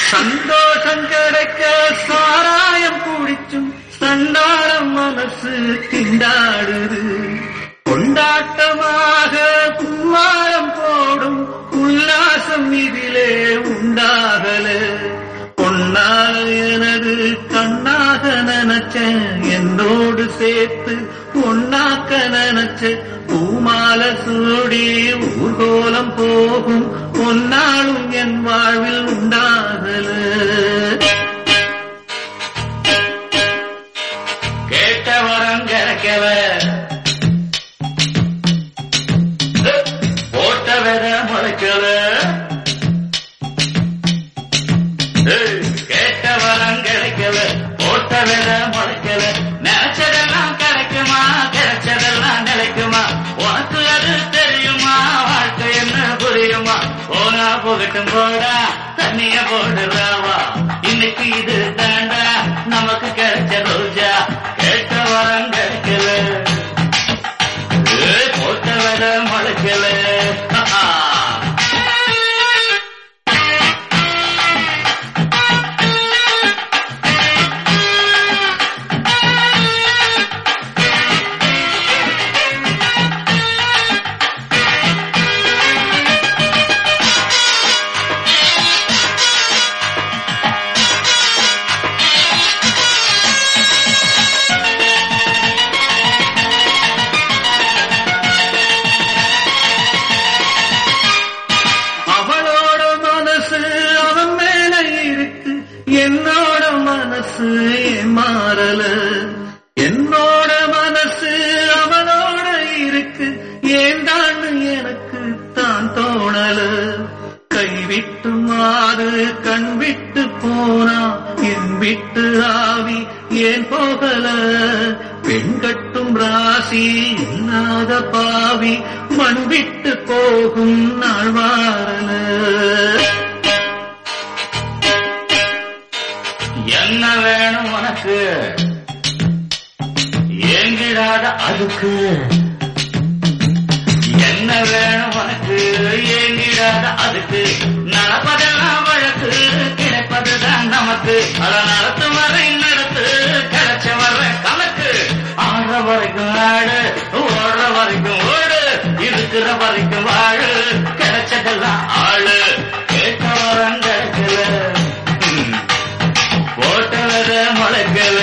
சந்தோஷம் கிடைக்க சாராயம் குடிச்சும் சண்டாளம் மனசு திண்டாடுது கொண்டாட்டமாக கும்மாளம் போடும் உல்லாசம் இதிலே உண்டாகல பொன்னால எனது கண்ணாக நினைச்ச என்னோடு சேர்த்து பொன்னாக்க நினைச்ச பூமால சூடி ஊர்கோலம் போகும் பொன்னாலும் என் வாழ்வில் உண்டாகல கேட்ட வரம் கிடைக்கல போட்ட வித முளைக்கல ஏய், கேட்ட வரம் கிடைக்கல போட்ட வித முளைக்கல நினைச்சதெல்லாம் கிடைக்குமா கிடைச்சதெல்லாம் நிலைக்குமா உனக்கு அது தெரியுமா வாழ்க்கை என்ன புரியுமா போனா போகட்டும் போடா தண்ணிய போடுறாவா இன்னைக்கு இது தாண்டா நமக்கு கிடைச்ச ரோஜா கேட்ட வரம் கிடைக்கல ஏய், போட்ட வித முளைக்கல ஆஹா. அவளோட மனசு அவன் மேல இருக்கு என்னோட மனசு ஏன் மாறல என்னோட மனசு அவனோட இருக்கு ஏண்டான்னு எனக்கு தான் தோணல கைவிட்டு மாறு கண் விட்டு போனா என் விட்டு ஆவி ஏன் போகல பெண் கட்டும் ராசி இல்லாத பாவி மண் விட்டு போகும் நாள் வாரல என்ன வேணும் உனக்கு ஏங்கிடாத அதுக்கு என்ன வேணும் உனக்கு ஏங்கிடாத அதுக்கு நடப்பதெல்லாம் வழக்கு கிடைப்பதுதான் நமக்கு அத நடத்தும் வரை நடத்து கிடைச்ச வர கணக்கு ஆடுற வரைக்கும் ஆடு ஓடுற வரைக்கும் ஓடு இருக்கிற வரைக்கும் வாழு கிடைச்சதெல்லாம் ஆளு கேட்ட வரம் கிடைக்கல ம். போட்டவர முளைக்கல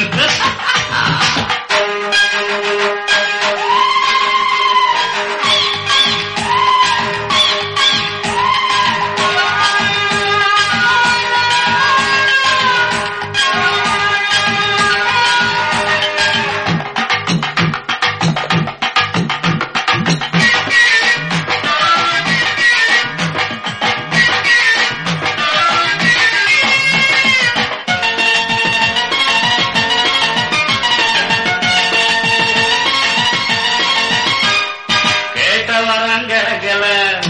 கேட்ட வரம் கிடைக்கல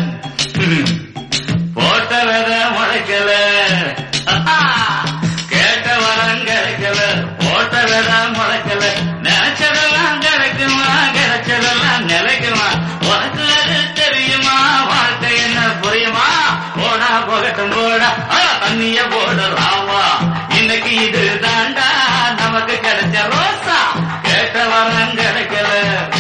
போட்ட வித முளைக்கல கேட்ட வரம் கிடைக்கல போட்ட வித முளைக்கல நினைச்சதெல்லாம் கிடைக்குமா கிடைச்சதெல்லாம் நிலைக்குமா உனக்கு அது தெரியுமா வாழ்க்கை என்ன புரியுமா போடா போகட்டும் போடா ஆ, தண்ணிய போடலாமா இன்னைக்கு இது தாண்டா நமக்கு கிடைச்ச ரோசா கேட்ட வரம் கிடைக்கல